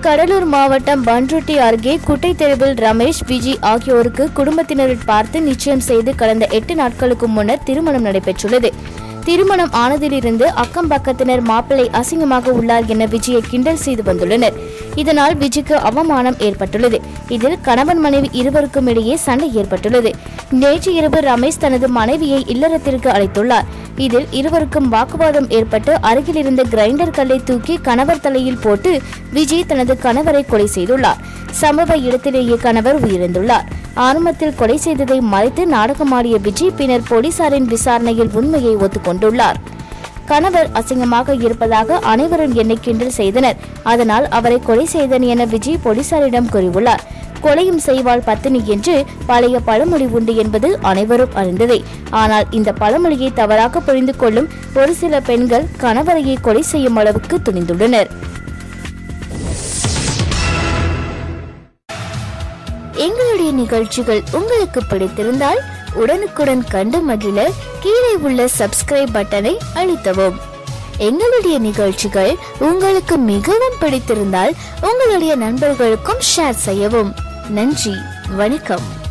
கடலூர் மாவட்டம் பன்ருட்டி அருகே குட்டை தெருவில் ரமேஷ் விஜி ஆகியோருக்கு குடும்பத்தினரை பார்த்து நிச்சயம் செய்து கடந்த எட்டு நாட்களுக்கு முன்னர் திருமணம் நடைபெற்றுள்ளது திருமணம் ஆனதிலிருந்து அக்கம் பக்கத்தினர் மாப்பிள்ளை அசிங்கமாக உள்ளார் என விஜயை கிண்டல் செய்து வந்துள்ளனர் இதனால் விஜய்க்கு அவமானம் ஏற்பட்டுள்ளது இதில் கணவன் மனைவி இருவருக்கும் இடையே சண்டை ஏற்பட்டுள்ளது நேற்று இரவு ரமேஷ் தனது மனைவியை இல்லறத்திற்கு அழைத்துள்ளார் இதில் இருவருக்கும் வாக்குவாதம் ஏற்பட்டு அருகில் இருந்த கிரைண்டர் கல்லை தூக்கி கணவர் தலையில் போட்டு விஜய் தனது கணவரை கொலை செய்துள்ளார் சம்பவ இடத்திலேயே கணவர் உயிரிழந்துள்ளார் ஆரம்பத்தில் கொலை செய்ததை மறைத்து நாடகமாடிய விஜய் பின்னர் போலீசாரின் விசாரணையில் உண்மையை ஒத்துக்கொண்டுள்ளார் கணவர் அசிங்கமாக இருப்பதாக அனைவரும் என்னை கிண்டல் செய்தனர் அதனால் அவரை கொலை செய்தன் என விஜய் போலீசாரிடம் கூறியுள்ளார் கொலையும் செய்வாள் பத்தினி என்று பழைய பழமொழி உண்டு என்பது அனைவரும் அறிந்ததே ஆனால் இந்த பழமொழியை தவறாக புரிந்து கொள்ளும் ஒரு சில பெண்கள் கணவரையே கொலை செய்யும் அளவுக்கு துணிந்துள்ளனர் எங்களுடைய நிகழ்ச்சிகள் உங்களுக்கு பிடித்திருந்தால் உடனுக்குடன் கண்டு மகிழ கீழே உள்ள சப்ஸ்கிரைப் பட்டனை அழுத்தவும் எங்களுடைய நிகழ்ச்சிகள் உங்களுக்கு மிகவும் பிடித்திருந்தால் உங்களுடைய நண்பர்களுக்கும் ஷேர் செய்யவும் நன்றி வணக்கம்